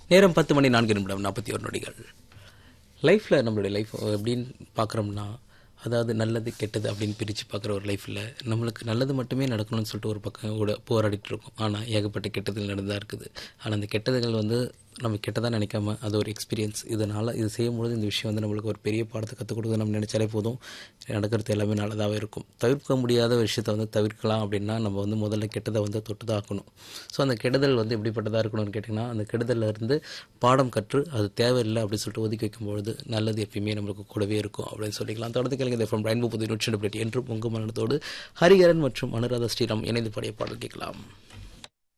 நேரம் பத்து மணி நான்கு நிமிடம் நாற்பத்தி ஒரு நொடிகள் லைஃப்பில் நம்மளுடைய லைஃப் எப்படின்னு பார்க்குறோம்னா அதாவது நல்லது கெட்டது அப்படின்னு பிரித்து பார்க்குற ஒரு லைஃப்பில் நம்மளுக்கு நல்லது மட்டுமே நடக்கணும்னு சொல்லிட்டு ஒரு பக்கம் கூட போராடிட்டு இருக்கோம் ஆனால் ஏகப்பட்ட கெட்டதுகள் நடந்தா இருக்குது ஆனால் அந்த கெட்டதுகள் வந்து நம்ம கெட்டதாக நினைக்காம அது ஒரு எக்ஸ்பீரியன்ஸ் இதனால் இது செய்யும்பொழுது இந்த விஷயம் வந்து நம்மளுக்கு ஒரு பெரிய பாடத்தை கற்றுக் கொடுக்குது நம்ம நினச்சாலே போதும் நடக்கிறது எல்லாமே நல்லதாகவே இருக்கும் தவிர்க்க முடியாத விஷயத்தை வந்து தவிர்க்கலாம் அப்படின்னா நம்ம வந்து முதல்ல கெட்டதை வந்து தொட்டுதாக்கணும் ஸோ அந்த கெடுதல் வந்து எப்படிப்பட்டதாக இருக்கணும்னு கேட்டிங்கன்னா அந்த கெடுதல்ல இருந்து பாடம் கற்று அது தேவையில்லை அப்படின்னு சொல்லிட்டு ஒதுக்கி வைக்கும்பொழுது நல்லது எப்பயுமே நம்மளுக்கு கூடவே இருக்கும் அப்படின்னு சொல்லிக்கலாம் தொடர்ந்து கேளுங்க ஃப்ரம் ரெயின்போ புது நூற்றி என்றும் உங்கள் மரணத்தோடு ஹரிகரன் மற்றும் அனுராதா ஸ்ரீராம் இணைந்து பாடிய பாடல் கேட்கலாம்